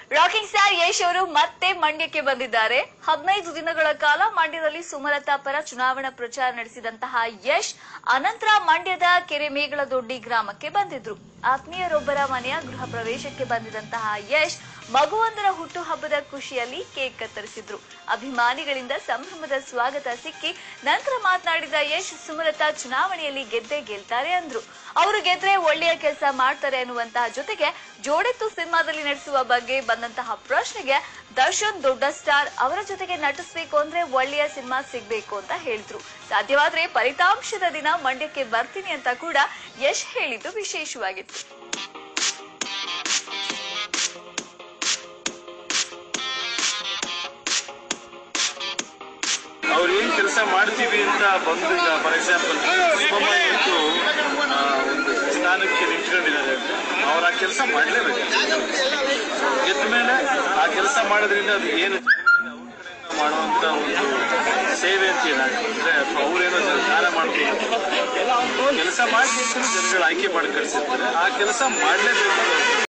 rocking star Yash ಅವರು ಮತ್ತೆ ಮಂಡ್ಯಕ್ಕೆ ಬಂದಿದ್ದಾರೆ ಹದಿನೈದು ದಿನಗಳ ಕಾಲ ಮಂಡ್ಯದಲ್ಲಿ ಸುಮಲತಾ ಪರ ಚುನಾವಣಾ ಪ್ರಚಾರ ನಡೆಸಿದಂತಹ ಯಶ್ ಅನಂತರ ಮಂಡ್ಯದ ಕೆರೆಮೇಗಳದೊಡ್ಡಿ ಗ್ರಾಮಕ್ಕೆ ಬಂದಿದ್ರು ಆತ್ಮೀಯರೊಬ್ಬರ ಮನೆಯ ಗೃಹ ಪ್ರವೇಶಕ್ಕೆ ಬಂದಿದಂತಹ ಯಶ್ ಮಗುವೊಂದರ ಹುಟ್ಟುಹಬ್ಬದ ಖುಷಿಯಲ್ಲಿ ಕೇಕ್ ಕತ್ತರಿಸಿದ್ರು ಅಭಿಮಾನಿಗಳಿಂದ ಸಂಭ್ರಮದ ಸ್ವಾಗತ ಸಿಕ್ಕಿ ನಂತರ ಮಾತನಾಡಿದ ಯಶ್ ಸುಮಲತಾ ಚುನಾವಣೆಯಲ್ಲಿ ಗೆದ್ದೇ ಗೆಲ್ತಾರೆ ಅಂದ್ರು ಅವರು ಗೆದ್ರೆ ಒಳ್ಳೆಯ ಕೆಲಸ ಮಾಡ್ತಾರೆ ಅನ್ನುವಂತಹ ಜೊತೆಗೆ ಜೋಡೆತ್ತು ಸಿನಿಮಾದಲ್ಲಿ ನಟಿಸುವ ಬಗ್ಗೆ ಬಂದಂತಹ ಪ್ರಶ್ನೆಗೆ ದರ್ಶನ್ ದೊಡ್ಡ ಸ್ಟಾರ್ ಅವರ ಜೊತೆಗೆ ನಟಿಸಬೇಕು ಅಂದ್ರೆ ಒಳ್ಳೆಯ ಸಿನಿಮಾ ಸಿಗ್ಬೇಕು ಅಂತ ಹೇಳಿದ್ರು ಸಾಧ್ಯವಾದ್ರೆ ಫಲಿತಾಂಶದ ದಿನ ಮಂಡ್ಯಕ್ಕೆ ಬರ್ತೀನಿ ಅಂತ ಕೂಡ ಯಶ್ ಹೇಳಿದ್ದು ವಿಶೇಷವಾಗಿತ್ತು ಅವ್ರು ಏನ್ ಕೆಲಸ ಮಾಡ್ತೀವಿ ಅಂತ ಬಂದು ಈಗ ಫಾರ್ ಎಕ್ಸಾಂಪಲ್ ಸುಬ್ಬಮ್ಮ ಇವತ್ತು ಆ, ಒಂದು ಸ್ಥಾನಕ್ಕೆ ನಿಂತ್ಕೊಂಡಿದ್ದಾರೆ ಅಂದ್ರೆ ಅವ್ರು ಆ ಕೆಲಸ ಮಾಡ್ಲೇಬೇಕು ಎದ್ದ ಮೇಲೆ ಆ ಕೆಲಸ ಮಾಡೋದ್ರಿಂದ ಅದು ಏನು ಮಾಡುವಂತ ಒಂದು ಸೇವೆ ಅಂತ ಏನಾಗುತ್ತೆ ಅಥವಾ ಅವ್ರೇನೋ ದಾನ ಮಾಡ್ಕೊಂಡು ಕೆಲಸ ಮಾಡಿ ಜನಗಳು ಆಯ್ಕೆ ಮಾಡಿ ಕಳಿಸಿರ್ತಾರೆ ಆ ಕೆಲಸ ಮಾಡ್ಲೇಬೇಕು